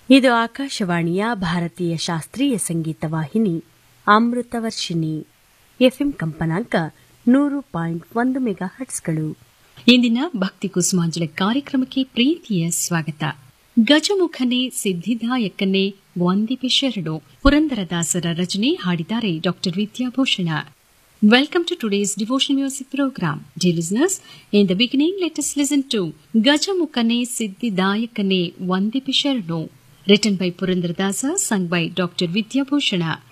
ಇದು ಆಕಾಶವಾಣಿಯ ಭಾರತೀಯ ಶಾಸ್ತ್ರೀಯ ಸಂಗೀತ ವಾಹಿನಿ ಅಮೃತವರ್ಷಿಣಿ ಎಫ್ಎಂ ಕಂಪನಾಂಕ ನೂರು ಪಾಯಿಂಟ್ ಒಂದು ಮೆಗಾ ಹಟ್ಸ್ಗಳು ಇಂದಿನ ಭಕ್ತಿ ಕುಸುಮಾಂಜಲಿ ಕಾರ್ಯಕ್ರಮಕ್ಕೆ ಪ್ರೀತಿಯ ಸ್ವಾಗತ ಗಜಮುಖನೆ ಸಿದ್ಧಿದಾಯಕನೆ ವಂದಿಪೆ ಶರಣು ಪುರಂದರದಾಸರ ರಚನೆ ಹಾಡಿದ್ದಾರೆ doctor Vidyabhushana Welcome to today's devotional music program. Dear listeners, in the beginning, let us listen to Gajamukane Siddhidayakane Vandipi Sharano, written by Purandradasa, sung by Dr. Vidya Bhushana.